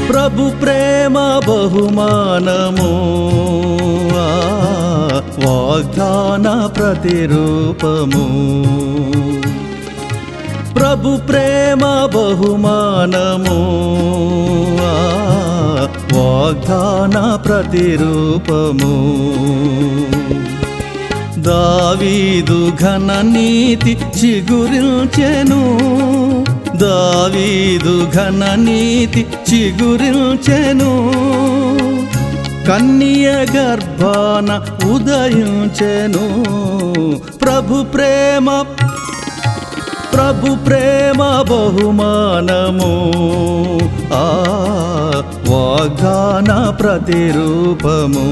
ప్రభు ప్రేమ బహుమానము ఆ, వాగ్దాన ప్రతిరూపము ప్రభు ప్రేమ బహుమానము ఆ, వాగ్దాన ప్రతిరూపము దావీదు ఘన నీతి చిగురించెను దావీదు ఘన నీతి చిగురించెను కన్య గర్భాన ఉదయించెను ప్రభు ప్రేమ ప్రభు ప్రేమ బహుమానము ఆ వాగ్దాన ప్రతిరూపము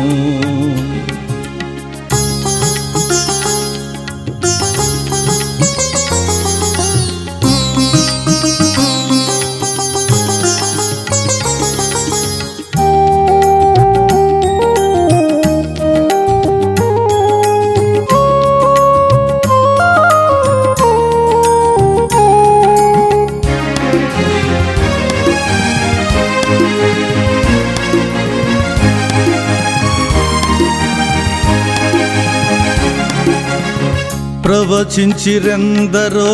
ప్రవచించిరెందరో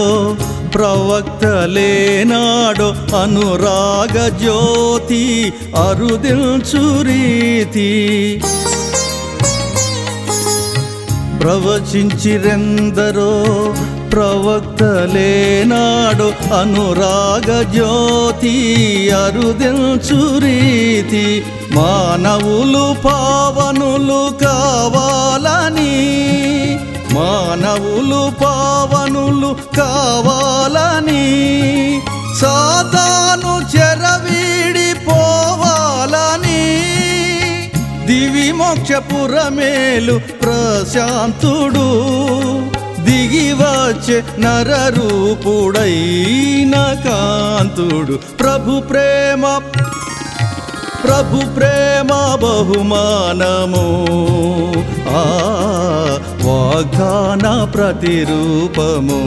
ప్రవక్తలేనాడో అనురాగ జ్యోతి అరుదించు రీతి ప్రవచించిరెందరో ప్రవక్తలేనాడు అనురాగ జ్యోతి అరుదించు రీతి మానవులు పావనులు కావాలని మానవులు పావనులు కావాలని సాతాను చెరవీడి పోవాలని దివి మోక్షపురమేలు ప్రశాంతుడు దిగి వచ్చే నరరూపుడైన కాంతుడు ప్రభు ప్రేమ ప్రభు ప్రేమ బహుమానము ఆ వాగ్దాన ప్రతిరూపము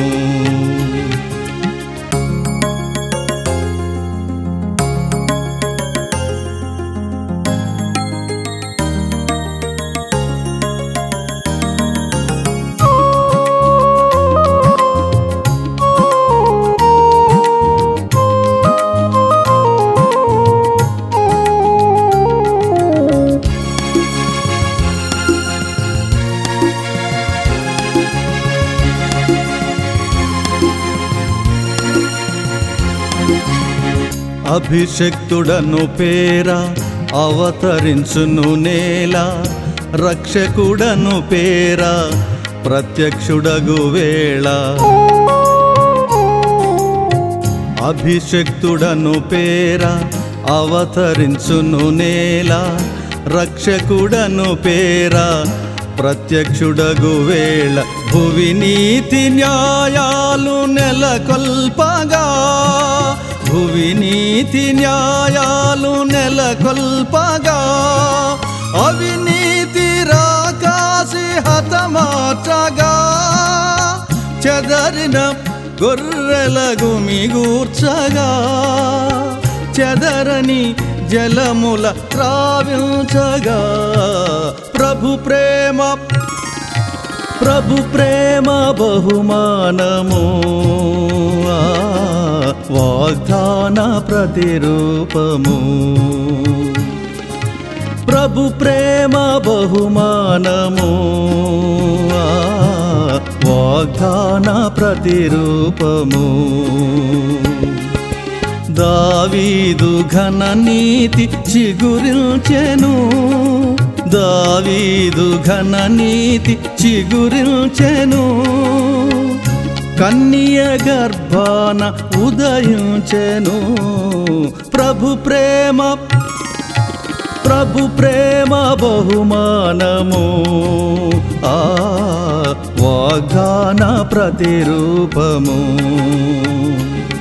అభిషక్తుడను పేర అవతరించును నేల రక్షకుడను పేర ప్రత్యక్షుడగు వేళ అభిషక్తుడను పేర అవతరించును నేల రక్షకుడను పేర ప్రత్యక్షుడగు వేళ భువి నీతి న్యాయాలు నెలకొల్పగా భువి నీతి న్యాయాలు నెలకొల్పగా అవినీతి రాకాసి హతమాటగా చెదరిన గొర్రెల గుమిగూర్చగా చెదరని జలముల త్రావించగా ప్రభు ప్రేమ ప్రభు ప్రేమ బహుమానము ఆ, వాగ్దాన ప్రతిరూపము ప్రభు ప్రేమ బహుమానము ఆ, వాగ్దాన ప్రతిరూపము దావీదు ఘన నీతి చిగురించెను దావీదు ఘన నీతి చిగురించెను కన్య గర్భాన ఉదయించెను ప్రభు ప్రేమ ప్రభు ప్రేమ బహుమానము ఆ వాగ్దాన ప్రతిరూపము